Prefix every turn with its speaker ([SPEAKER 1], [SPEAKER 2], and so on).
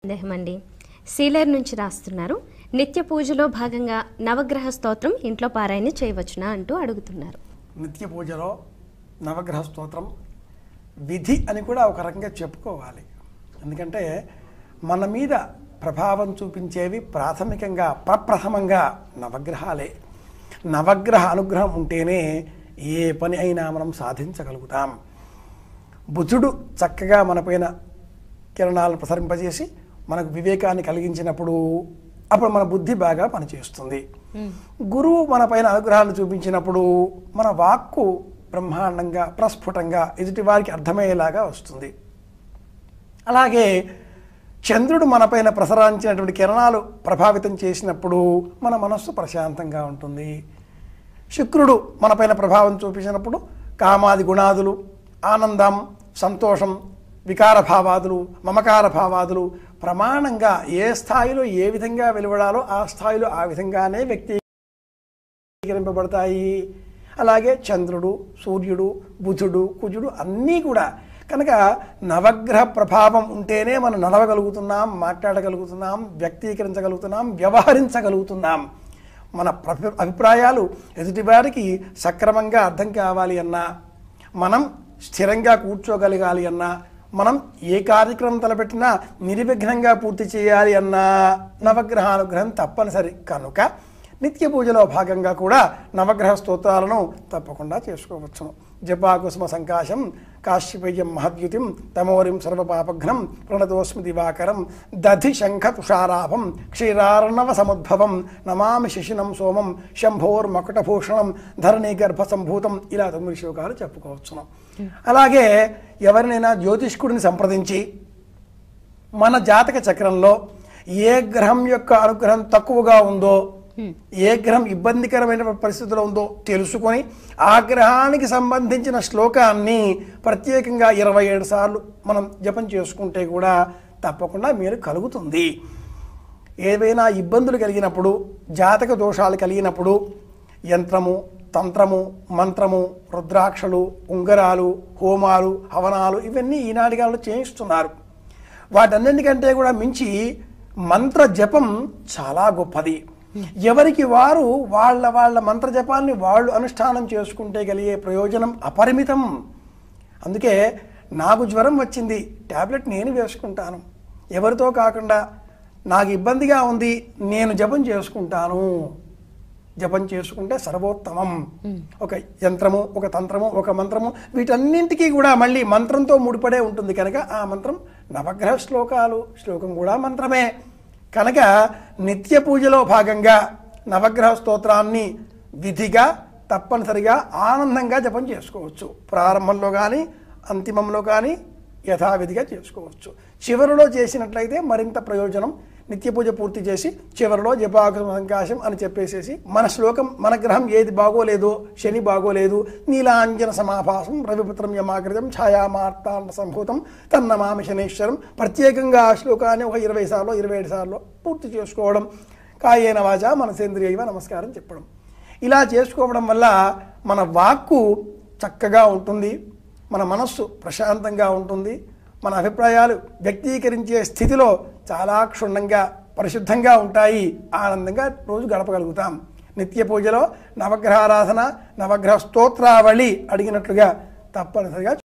[SPEAKER 1] సందేహం అండి సీలర్ నుంచి రాస్తున్నారు నిత్య పూజలో భాగంగా నవగ్రహ స్తోత్రం ఇంట్లో పారాయణ చేయవచ్చునా అంటూ అడుగుతున్నారు
[SPEAKER 2] నిత్య పూజలో నవగ్రహ స్తోత్రం విధి అని కూడా ఒక రకంగా చెప్పుకోవాలి ఎందుకంటే మన మీద ప్రభావం చూపించేవి ప్రాథమికంగా ప్రప్రథమంగా నవగ్రహాలే నవగ్రహ అనుగ్రహం ఉంటేనే ఏ పని అయినా మనం సాధించగలుగుతాం బుధుడు చక్కగా మనపైన కిరణాలను ప్రసరింపజేసి మనకు వివేకాన్ని కలిగించినప్పుడు అప్పుడు మన బుద్ధి బాగా పనిచేస్తుంది గురువు మన పైన అనుగ్రహాన్ని చూపించినప్పుడు మన వాక్కు బ్రహ్మాండంగా ప్రస్ఫుటంగా ఎదుటి వారికి అర్థమయ్యేలాగా వస్తుంది అలాగే చంద్రుడు మనపైన ప్రసరించినటువంటి కిరణాలు ప్రభావితం చేసినప్పుడు మన మనస్సు ప్రశాంతంగా ఉంటుంది శుక్రుడు మనపైన ప్రభావం చూపించినప్పుడు కామాది గుణాదులు ఆనందం సంతోషం వికార భావాదులు మమకార భావాదులు ప్రమాణంగా ఏ స్థాయిలో ఏ విధంగా వెలువడాలో ఆ స్థాయిలో ఆ విధంగానే వ్యక్తి స్వీకరింపబడతాయి అలాగే చంద్రుడు సూర్యుడు బుధుడు కుజుడు అన్నీ కూడా కనుక నవగ్రహ ప్రభావం ఉంటేనే మనం నడవగలుగుతున్నాం మాట్లాడగలుగుతున్నాం వ్యక్తీకరించగలుగుతున్నాం వ్యవహరించగలుగుతున్నాం మన ప్ర- అభిప్రాయాలు ఎదుటివారికి సక్రమంగా అర్థం కావాలి అన్నా మనం స్థిరంగా కూర్చోగలగాలి అన్నా మనం ఏ కార్యక్రమం తలపెట్టినా నిర్విఘ్నంగా పూర్తి చేయాలి అన్నా నవగ్రహానుగ్రహం తప్పనిసరి కనుక నిత్య పూజలో భాగంగా కూడా నవగ్రహ స్తోత్రాలను తప్పకుండా చేసుకోవచ్చును జపాకుసుమ సంకాశం కాశ్యపేయం మహద్యుతిం తమోరిం సర్వపాపఘ్నం ప్రణతోస్మి దివాకరం దధి శంఖ తుషారాభం క్షీరార్ణవ సముద్భవం నమామి శశినం సోమం శంభోర్మకుటభూషణం ధరణి గర్భ సంభూతం ఇలా తొమ్మిది శ్లోకాలు చెప్పుకోవచ్చును అలాగే ఎవరినైనా జ్యోతిష్కుడిని సంప్రదించి మన జాతక చక్రంలో ఏ గ్రహం యొక్క అనుగ్రహం తక్కువగా ఉందో ఏ గ్రహం ఇబ్బందికరమైన పరిస్థితిలో ఉందో తెలుసుకొని ఆ గ్రహానికి సంబంధించిన శ్లోకాన్ని ప్రత్యేకంగా ఇరవై ఏడు సార్లు మనం జపం చేసుకుంటే కూడా తప్పకుండా మీరు కలుగుతుంది ఏవైనా ఇబ్బందులు కలిగినప్పుడు జాతక దోషాలు కలిగినప్పుడు యంత్రము తంత్రము మంత్రము రుద్రాక్షలు ఉంగరాలు హోమాలు హవనాలు ఇవన్నీ ఈనాటి కాలంలో చేయిస్తున్నారు వాటన్నింటికంటే కూడా మించి మంత్ర జపం చాలా గొప్పది ఎవరికి వారు వాళ్ళ వాళ్ళ మంత్ర జపాన్ని వాళ్ళు అనుష్ఠానం చేసుకుంటే కలిగే ప్రయోజనం అపరిమితం అందుకే నాకు జ్వరం వచ్చింది ట్యాబ్లెట్ నేను వేసుకుంటాను ఎవరితో కాకుండా నాకు ఇబ్బందిగా ఉంది నేను జపం చేసుకుంటాను జపం చేసుకుంటే సర్వోత్తమం ఒక యంత్రము ఒక తంత్రము ఒక మంత్రము వీటన్నింటికీ కూడా మళ్ళీ మంత్రంతో ముడిపడే ఉంటుంది కనుక ఆ మంత్రం నవగ్రహ శ్లోకాలు శ్లోకం కూడా మంత్రమే కనుక నిత్య పూజలో భాగంగా నవగ్రహ స్తోత్రాన్ని విధిగా తప్పనిసరిగా ఆనందంగా జపం చేసుకోవచ్చు ప్రారంభంలో కానీ అంతిమంలో కానీ యథావిధిగా చేసుకోవచ్చు చివరిలో చేసినట్లయితే మరింత ప్రయోజనం నిత్య పూజ పూర్తి చేసి చివరిలో జపాకు సంకాశం అని చెప్పేసేసి మన శ్లోకం మన గ్రహం ఏది బాగోలేదో శని బాగోలేదు నీలాంజన సమాభాసం రవిపుత్రం యమాకృతం ఛాయామార్తాండ సంభూతం తన్నమామి శనేశ్వరం ప్రత్యేకంగా ఆ శ్లోకాన్ని ఒక ఇరవై సార్లు ఇరవై ఏడు సార్లు పూర్తి చేసుకోవడం కాయేన వాచ మనసేంద్రియవ నమస్కారం చెప్పడం ఇలా చేసుకోవడం వల్ల మన వాక్కు చక్కగా ఉంటుంది మన మనస్సు ప్రశాంతంగా ఉంటుంది మన అభిప్రాయాలు వ్యక్తీకరించే స్థితిలో చాలా క్షుణ్ణంగా పరిశుద్ధంగా ఉంటాయి ఆనందంగా రోజు గడపగలుగుతాం నిత్య పూజలో నవగ్రహారాధన నవగ్రహ స్తోత్రావళి అడిగినట్లుగా తప్పనిసరిగా